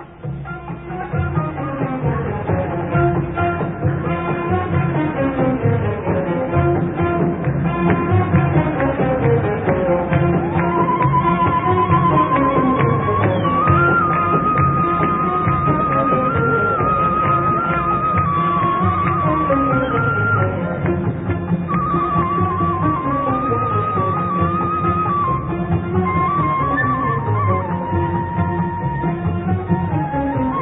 Thank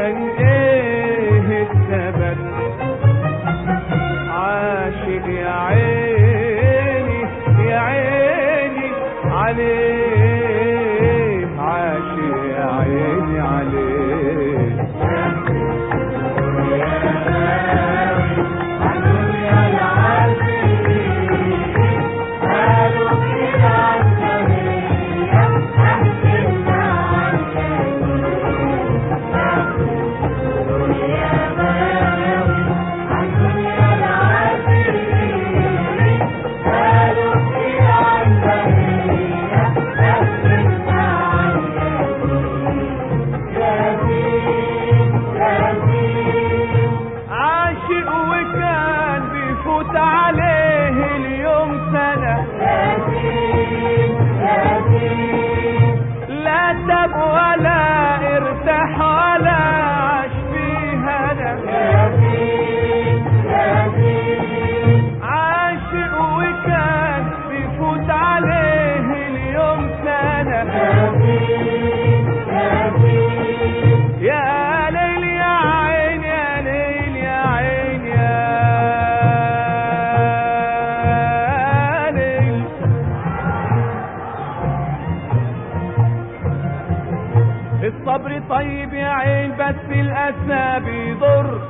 كان ايه السبب عاشق يا عيني يا عيني عليه عاشق يا عيني عليه عاشق وكان بيفوت عليه اليوم سنة لا تب ولا ارتاح ولا عاش فيها أنا عاشق وكان بيفوت عليه اليوم سنة يا ليل يا عين يا ليل يا عين يا ليل الصبر طيب يا عين بس الأسى بيضر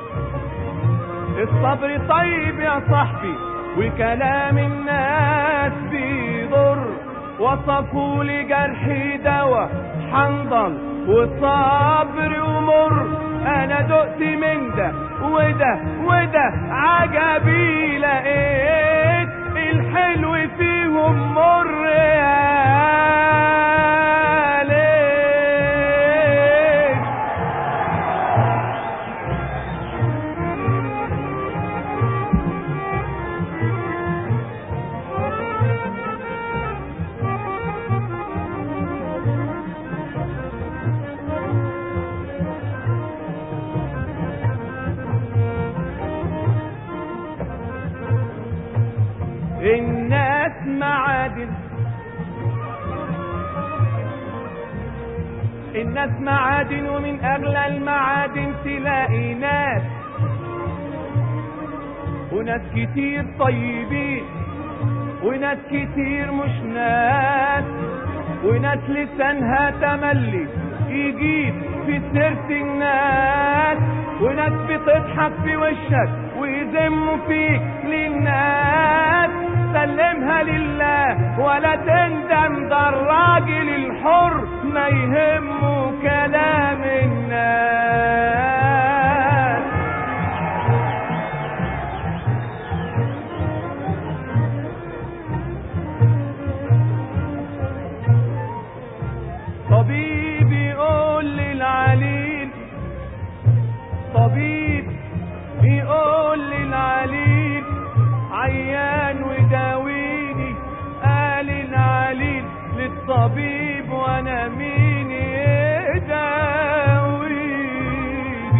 الصبر طيب يا صاحبي وكلام الناس بيضر وصفوا لي جرحي دوا حنظل وصبر ومر انا دقت من ده وده وده عجبي لقيت الحلو فيهم مر يا ليل الناس معادن الناس معادن ومن اغلى المعادن تلاقي ناس وناس كتير طيبين وناس كتير مش ناس وناس لسانها تملي يجيب في سيرة الناس وناس بتضحك في وشك ويذموا فيك للناس سلمها لله ولا تندم ده الراجل الحر ما يهمه كلام الناس طبيب يقول للعليل طبيب يقول للعليل عيان وداويني قال العليل للطبيب وانا مين يداويني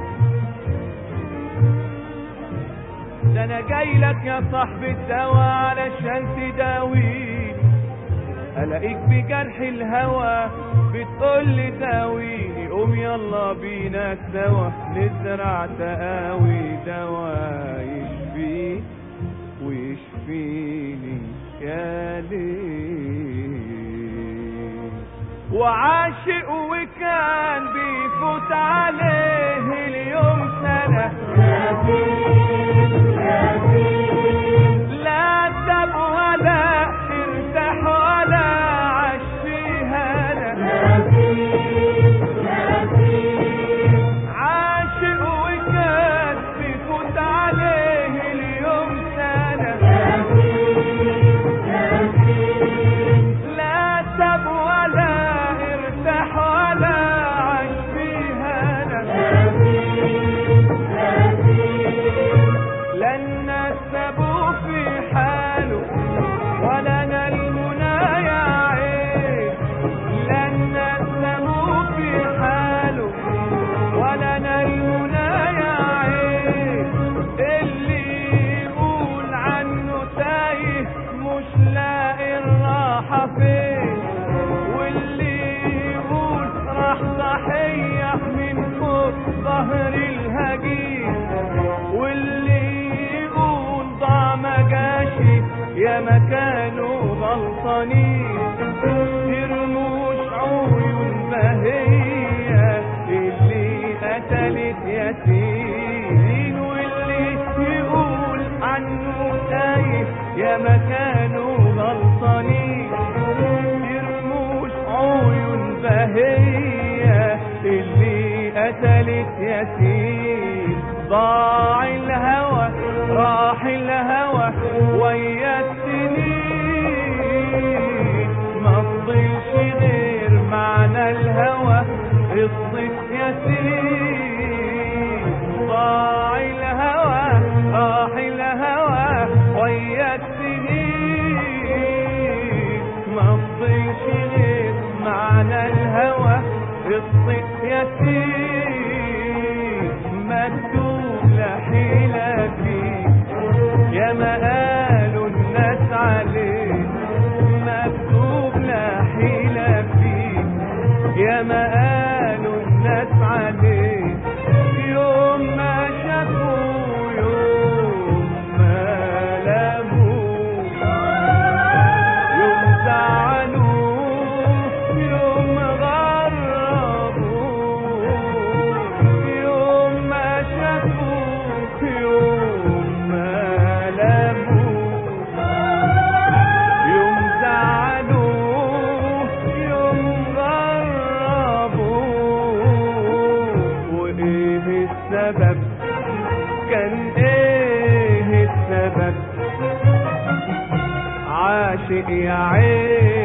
ده انا جاي لك يا صاحب الدوا علشان تداويني الاقيك بجرح الهوى بتقول لي داويني قوم يلا بينا سوا نزرع تقاوي دوا يشفيك ويشفيني يا ليل وعاشق وكان بيفوت عليه اليوم سنة لا تب ولا ارتاح ولا عاش فيها أنا عاشق وكان بيفوت عليه اليوم سنة لا تب ولا ارتاح ولا عاش فيها أنا قتلت ياسين واللي يقول عنه تايه يا مكانه غلطانين يرموش عيون بهية اللي قتلت ياسين ضاع الهوى راح الهوى ويا السنين ما فضلش غير معنى الهوى قصة ياسين ضاع الهوى راح الهوى ويا السنين ما فضلش غير معنى الهوى قصة ياسين مكتوب لحيلة فيه يا ما قالوا الناس عليه مكتوب لحيلة فيه يا ما قالوا الناس عليه يوم ما شافوا يوم ما لموا يوم زعلوا يوم غربوا يوم ما شافوا يوم ما لموا يوم زعلوا يوم غربوا وايه السبب كان ايه السبب عاشق يا عين